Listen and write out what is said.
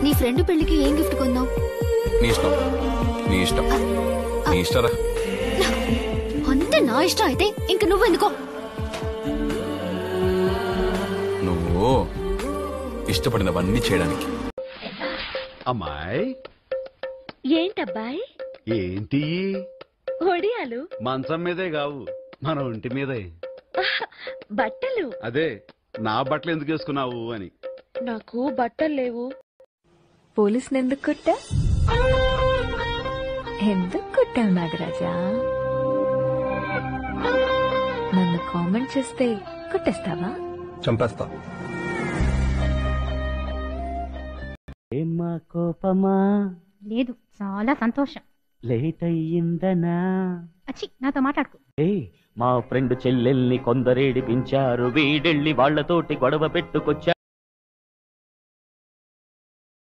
నీ ఫ్రెండ్ పెళ్లికి ఏం గిఫ్ట్ కొందాం నీ ఇష్టం నీ ఇష్టం నీ ఇష్టరా అంతే నా ఇష్టం అయితే ఇంక నువ్వెందుకో నువ్వు ఇష్టపడినవన్నీ చేయడానికి అమ్మాయి ఏంటబ్బాయ్ ఏంటి ఒడియాలు మంచం మీదే కావు మన ఒంటి మీదే బట్టలు అదే నా బట్టలు ఎందుకు వేసుకున్నావు అని నాకు బట్టలు లేవు పోలీసుని ఎందుకు కొట్టా ఎందుకు కొట్టావు నాగరాజా నన్ను కామెంట్ చేస్తే కొట్టేస్తావా చంపేస్తా ఏమ్మా కోపమా లేదు చాలా సంతోషం లేట్ అయ్యిందనా అచ్చి నాతో మాట్లాడుకో ఏ మా ఫ్రెండ్ చెల్లెల్ని కొందరేడిపించారు వీడెళ్ళి వాళ్ళతోటి గొడవ పెట్టుకొచ్చా